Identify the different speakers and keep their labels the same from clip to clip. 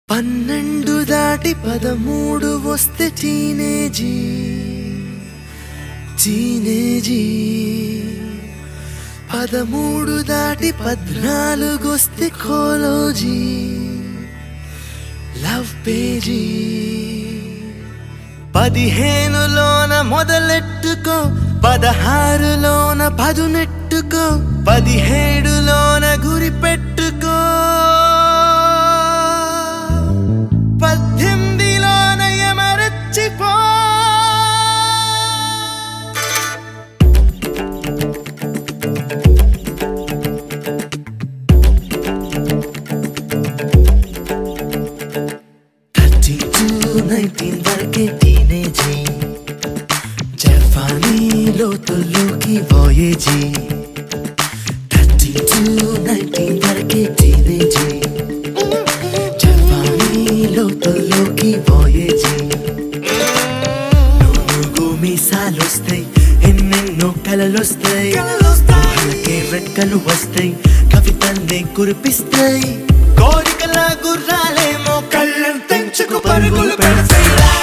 Speaker 1: పన్నెండు దాటి పదమూడు వస్తే టీనేజీ టీనేజీ పదమూడు దాటి పద్నాలుగు వస్తే కోలోజీ లవ్ పేజీ పదిహేనులోన మొదలెట్టుకో పదహారులోన పదునెట్టుకో పదిహేడులోన గురి పెట్టుకో పద్దెనిమిదిలోన ఎమరచ్చిపో థర్టీ టు నైన్టీన్ వరకే టీనేజీ జఫానీ లోతుల్లోకి పోయేజీ థర్టీ టు నైన్టీన్ వరకే టీనేజీ జఫానీ లోతుల్లోకి పోయేజీ నువ్వు మీసాలొస్తాయి ఎన్నెన్నో కలలొస్తాయి వాళ్ళకే రెక్కలు వస్తాయి కవితల్ని కురిపిస్తాయి కోరికల గుర్రాలేమో కళ్ళం తెంచుకు పరుగులు పెడతాయి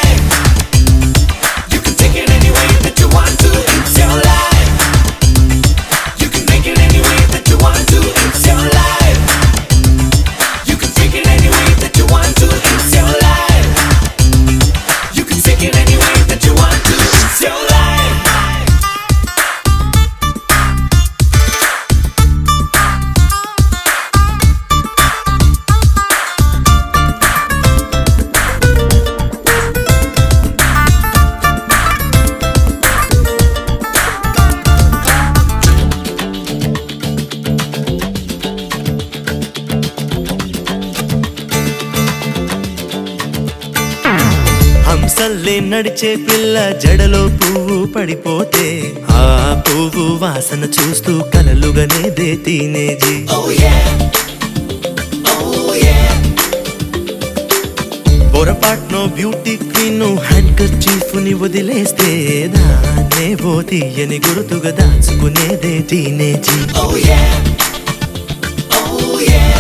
Speaker 2: You can take it any way that you want to. It's your life. You can make it any way that you want to. It's your life. You can take it any way that you want to. It's your life. You can take it any way that you want to. It's your life.
Speaker 1: హంసల్లే నడిచే పిల్ల జడలో పువ్వు పడిపోతే ఆ పువ్వు వాసన చూస్తూ కలలుగనేదే teenage
Speaker 2: Oh yeah. Oh yeah.
Speaker 1: పొరపాటునో బ్యూటీ క్వీన్ హ్యాండ్ కర్చీఫ్ ని వదిలేస్తే దాన్నే ఓ తీయని గుర్తుగా దాచుకునేదే teenage
Speaker 2: Oh yeah. Oh yeah.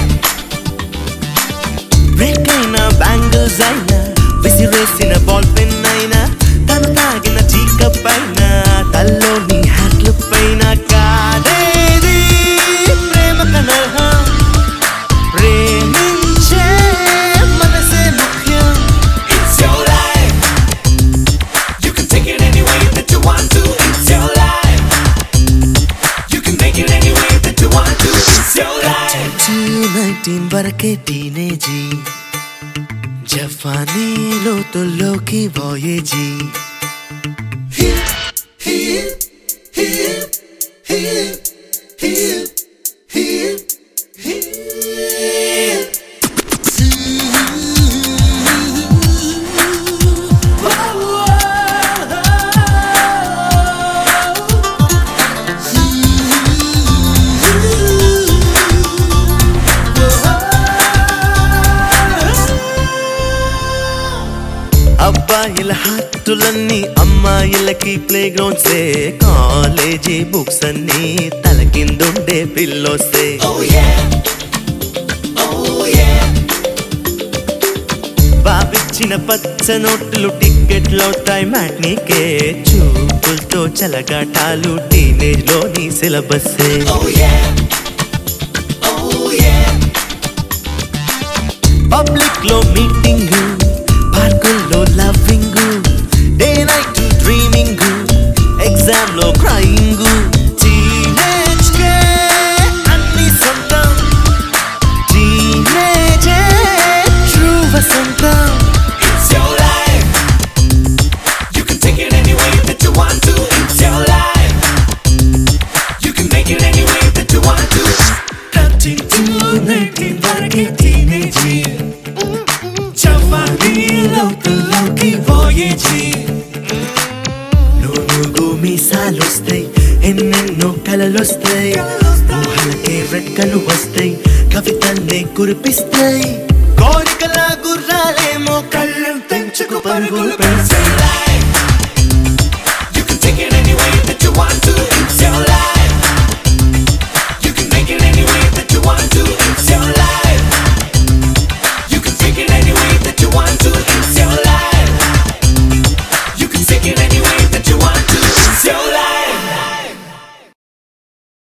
Speaker 1: Break అయినా బ్యాంగిల్స్ అయినా విసిరేసిన బాల్ పెన్ అయినా తను తాగిన చీక పైన తల్లోని హ్యాట్లు పైన కాదేది ప్రేమ కనర్హం ప్రేమించే మనసే ముఖ్యం
Speaker 2: It's your life. You can take it any way that you want to. It's your life. You can make it any way that you want to. It's your life.
Speaker 1: Nineteen వరకే teenage జఫానీ లోతుల్లోకి పోయేజీ అబ్బాయిల హార్టులన్నీ అమ్మాయిలకి play గ్రౌండ్సే college books అన్ని తలకిందుండే పిల్లోసే
Speaker 2: Oh yeah. Oh yeah.
Speaker 1: బాబిచ్చిన పచ్చ నోట్లు టిక్కెట్లవుతాయి మ్యాట్నీకే చూపులతో చలగాటాలు teenage లోని సిలబస్సే
Speaker 2: Oh yeah. Oh yeah.
Speaker 1: Public లో మీటింగ్ పార్కుల్లో loving day night dreaming exam లో క్రైయింగ్ టీనేజ్ కే అన్ని సొంతం టీనేజే ట్రూ వసంతం
Speaker 2: It's your life. You can take it any way that you want to. It's your life. You can make it any way that you want to.
Speaker 1: Thirty to nineteen వరకే teenage చవ్వాణీలోకి పోయేజీ నువ్వు మీసాలొస్తాయి ఎన్నెన్నో కలలొస్తాయి ఊహలకే రెక్కలు వస్తాయి కవితల్ని కురిపిస్తాయి కోరికల గుర్రాలేమో కళ్ళం తెంచుకు పరుగులు పెడతాయి